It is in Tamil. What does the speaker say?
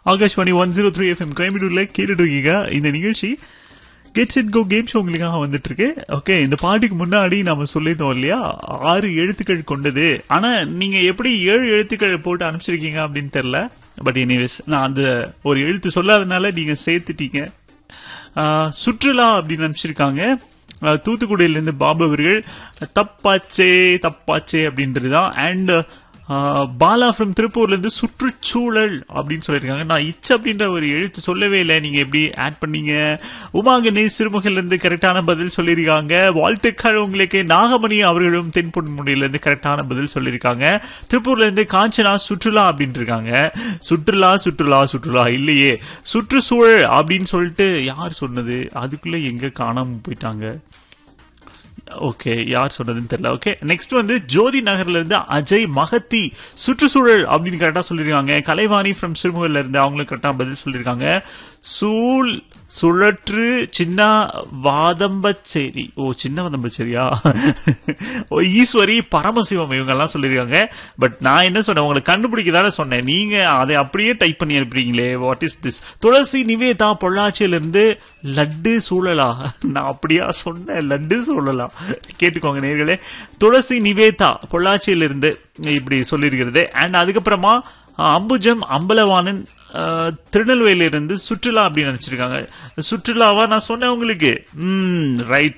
Akashvani one zero three FM கோயம்புத்தூர்ல கேட்டுட்டு இருக்கீங்க இந்த நிகழ்ச்சி gets it go game show உங்களுக்காக வந்துட்டு இருக்கு ஓகே இந்த பாட்டுக்கு முன்னாடி நாம சொல்லியிருந்தோம் இல்லையா ஆறு எழுத்துக்கள் கொண்டது ஆனா நீங்க எப்படி ஏழு எழுத்துக்கள் போட்டு அனுப்பிச்சிருக்கீங்க அப்படின்னு தெரியல பட் எனிவேஸ் நான் அந்த ஒரு எழுத்து சொல்லாதனால நீங்க சேர்த்துட்டீங்க ஆஹ், சுற்றுலா அப்படின்னு அனுப்பிச்சிருக்காங்க ஆஹ், தூத்துக்குடியிலிருந்து பாபு அவர்கள் தப்பாச்சே தப்பாச்சே அப்படின்றது தான் அண்ட் பாலா ஃப்ரம் திருப்பூர்ல இருந்து சுற்றுச்சூழல் அப்படின்னு சொல்லியிருக்காங்க நான் இச் அப்படின்ற ஒரு எழுத்து சொல்லவே இல்லை நீங்க எப்படி ஆட் பண்ணீங்க உமா கணேஷ் சிறுமுகையில இருந்து கரெக்டான பதில் சொல்லியிருக்காங்க வாழ்த்துக்கள் உங்களுக்கு நாகமணி அவர்களும் தென்பொன்முடியில இருந்து கரெக்டான பதில் சொல்லியிருக்காங்க திருப்பூர்ல இருந்து காஞ்சனா சுற்றுலா அப்படின்னு இருக்காங்க சுற்றுலா சுற்றுலா சுற்றுலா இல்லையே சுற்றுச்சூழல் அப்படின்னு சொல்லிட்டு யார் சொன்னது அதுக்குள்ள எங்க காணாம போயிட்டாங்க ஓகே யார் சொன்னதுன்னு தெரியல ஓகே நெக்ஸ்ட் வந்து ஜோதி நகர்ல இருந்து அஜய் மகத்தி சுற்றுச்சூழல் அப்படின்னு கரெக்டா சொல்லிருக்காங்க கலைவாணி ஃப்ரம் சிறுமுகல்ல இருந்து அவங்களும் கரெக்டா பதில் சொல்லிருக்காங்க சூழ் சுழற்று சின்ன வாதம்பச்சேரி ஓ சின்ன வாதம்பச்சேரியா ஓ ஈஸ்வரி பரமசிவம் இவங்க எல்லாம் சொல்லிருக்காங்க பட் நான் என்ன சொன்னேன் உங்களை கண்டுபிடிக்க தானே சொன்னேன் நீங்க அதை அப்படியே டைப் பண்ணி அனுப்புறீங்களே what is this Thulasi Nivetha பொள்ளாச்சியில இருந்து லட்டு சூழலா நான் அப்படியா சொன்னேன் லட்டு சூழலா கேட்டுக்கோங்க நேர்களே துளசி நிவேதா பொள்ளாச்சியில இருந்து இப்படி சொல்லியிருக்கிறது அண்ட் அதுக்கப்புறமா அஹ், அம்புஜம் அம்பலவாணன் அஹ், திருநெல்வேலியில இருந்து சுற்றுலா அப்படின்னு நினைச்சிருக்காங்க சுற்றுலாவா நான் சொன்னேன் உங்களுக்கு ம் ரைட்